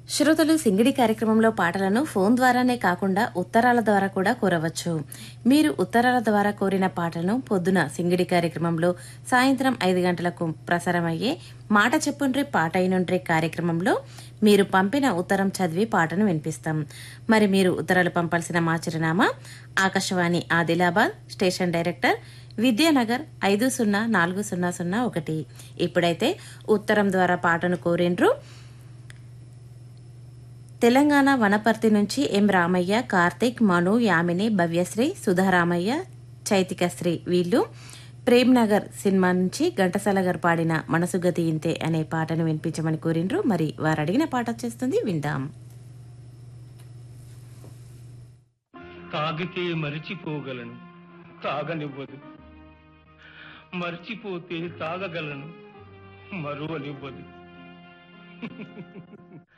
శ్రోతలు సింగిడి కార్యక్రమంలో పాటలను ఫోన్ ద్వారానే కాకుండా ఉత్తరాల ద్వారా కూడా కోరవచ్చు మీరు ఉత్తరాల ద్వారా కోరిన పాటలను పొద్దున సింగిడి కార్యక్రమంలో సాయంత్రం ఐదు గంటలకు ప్రసారమయ్యే మాట చెప్పుండ్రి పాట అయినుండ్రి కార్యక్రమంలో మీరు పంపిన ఉత్తరం చదివి పాటను వినిపిస్తాం మరి మీరు ఉత్తరాలు పంపాల్సిన మా చిరునామా ఆకాశవాణి ఆదిలాబాద్ స్టేషన్ డైరెక్టర్ విద్యానగర్ ఐదు సున్నా నాలుగు సున్నా సున్నా ఒకటి ఇప్పుడైతే ఉత్తరం ద్వారా పాటను కోరిండ్రు తెలంగాణ వనపర్తి నుంచి ఎం రామయ్య కార్తిక్ మను యామిని భవ్యశ్రీ సుధారామయ్య చైతికశ్రీ వీళ్ళు ప్రేమ్ నగర్ సినిమా నుంచి ఘంటసాల గారు పాడిన మనసు గతి ఇంతే అనే పాటను వినిపించమని కోరిండ్రు మరి వారు అడిగిన పాట వచ్చేస్తుంది విందాం తాగితే మరిచిపోగలను తాగనివ్వదు మర్చిపోతే తాగగలను మరువనివ్వదు